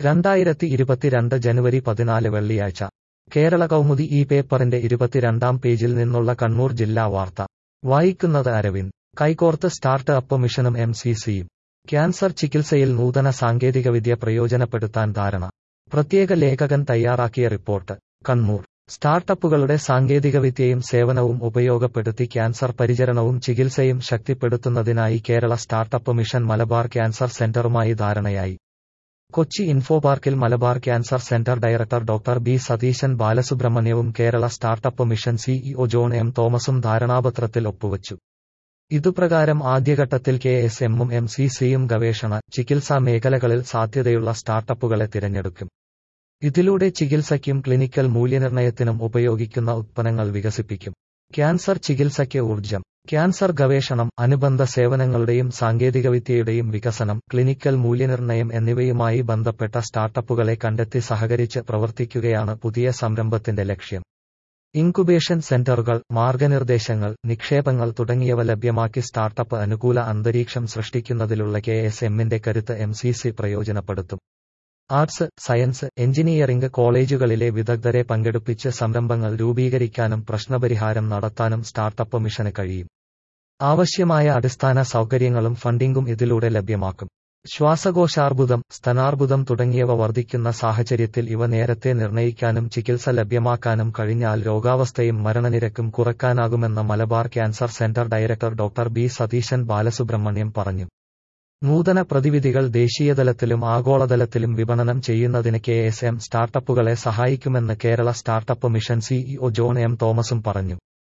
രണ്ടായിരത്തി ഇരുപത്തിരണ്ട് ജനുവരി പതിനാല് വെള്ളിയാഴ്ച കേരള കൗമുദി ഈ പേപ്പറിന്റെ ഇരുപത്തിരണ്ടാം പേജിൽ നിന്നുള്ള കണ്ണൂർ ജില്ലാ വാർത്ത വായിക്കുന്നത് അരവിന്ദ് കൈകോർത്ത് സ്റ്റാർട്ട് അപ്പ് മിഷനും എം സി സിയും ക്യാൻസർ ചികിത്സയിൽ നൂതന സാങ്കേതികവിദ്യ പ്രയോജനപ്പെടുത്താൻ ധാരണ പ്രത്യേക ലേഖകൻ തയ്യാറാക്കിയ റിപ്പോർട്ട് കണ്ണൂർ സ്റ്റാർട്ടപ്പുകളുടെ സാങ്കേതികവിദ്യയും സേവനവും ഉപയോഗപ്പെടുത്തി ക്യാൻസർ പരിചരണവും ചികിത്സയും ശക്തിപ്പെടുത്തുന്നതിനായി Kerala startup mission Malabar cancer സെന്ററുമായി ധാരണയായി കൊച്ചി ഇൻഫോപാർക്കിൽ Malabar cancer centre director doctor B Satheesan ബാലസുബ്രഹ്മണ്യവും Kerala startup mission CEO John M തോമസും ധാരണാപത്രത്തിൽ ഒപ്പുവച്ചു ഇതുപ്രകാരം ആദ്യഘട്ടത്തിൽ കെ എസ് എമ്മും എം സി സിയും ഗവേഷണ ചികിത്സാ മേഖലകളിൽ സാധ്യതയുള്ള സ്റ്റാർട്ടപ്പുകളെ തിരഞ്ഞെടുക്കും ഇതിലൂടെ ചികിത്സയ്ക്കും ക്ലിനിക്കൽ മൂല്യനിർണ്ണയത്തിനും ഉപയോഗിക്കുന്ന ഉത്പന്നങ്ങൾ വികസിപ്പിക്കും ക്യാൻസർ ചികിത്സയ്ക്ക് ഊർജം ക്യാൻസർ ഗവേഷണം അനുബന്ധ സേവനങ്ങളുടെയും സാങ്കേതികവിദ്യയുടെയും വികസനം ക്ലിനിക്കൽ മൂല്യനിർണ്ണയം എന്നിവയുമായി ബന്ധപ്പെട്ട സ്റ്റാർട്ടപ്പുകളെ കണ്ടെത്തി സഹകരിച്ച് പ്രവർത്തിക്കുകയാണ് പുതിയ സംരംഭത്തിന്റെ ലക്ഷ്യം ഇൻകുബേഷൻ സെന്ററുകൾ മാർഗനിർദ്ദേശങ്ങൾ നിക്ഷേപങ്ങൾ തുടങ്ങിയവ ലഭ്യമാക്കി സ്റ്റാർട്ടപ്പ് അനുകൂല അന്തരീക്ഷം സൃഷ്ടിക്കുന്നതിലുള്ള കെ എസ് എമ്മിന്റെ കരുത്ത് എം സി സി പ്രയോജനപ്പെടുത്തും ആർട്സ് സയൻസ് എഞ്ചിനീയറിംഗ് കോളേജുകളിലെ വിദഗ്ധരെ പങ്കെടുപ്പിച്ച് സംരംഭങ്ങൾ രൂപീകരിക്കാനും പ്രശ്നപരിഹാരം നടത്താനും സ്റ്റാർട്ടപ്പ് മിഷന് കഴിയും ആവശ്യമായ അടിസ്ഥാന സൗകര്യങ്ങളും ഫണ്ടിംഗും ഇതിലൂടെ ലഭ്യമാക്കും ശ്വാസകോശാർബുദം സ്തനാർബുദം തുടങ്ങിയവ വർദ്ധിക്കുന്ന സാഹചര്യത്തിൽ ഇവ നേരത്തെ നിർണയിക്കാനും ചികിത്സ ലഭ്യമാക്കാനും കഴിഞ്ഞാൽ രോഗാവസ്ഥയും മരണനിരക്കും കുറയ്ക്കാനാകുമെന്ന് Malabar cancer centre director doctor B Satheesan Balasubramaniam പറഞ്ഞു നൂതന പ്രതിവിധികൾ ദേശീയതലത്തിലും ആഗോളതലത്തിലും വിപണനം ചെയ്യുന്നതിന് കെ എസ് എം സ്റ്റാർട്ടപ്പുകളെ സഹായിക്കുമെന്ന് Kerala startup mission CEO John M തോമസും പറഞ്ഞു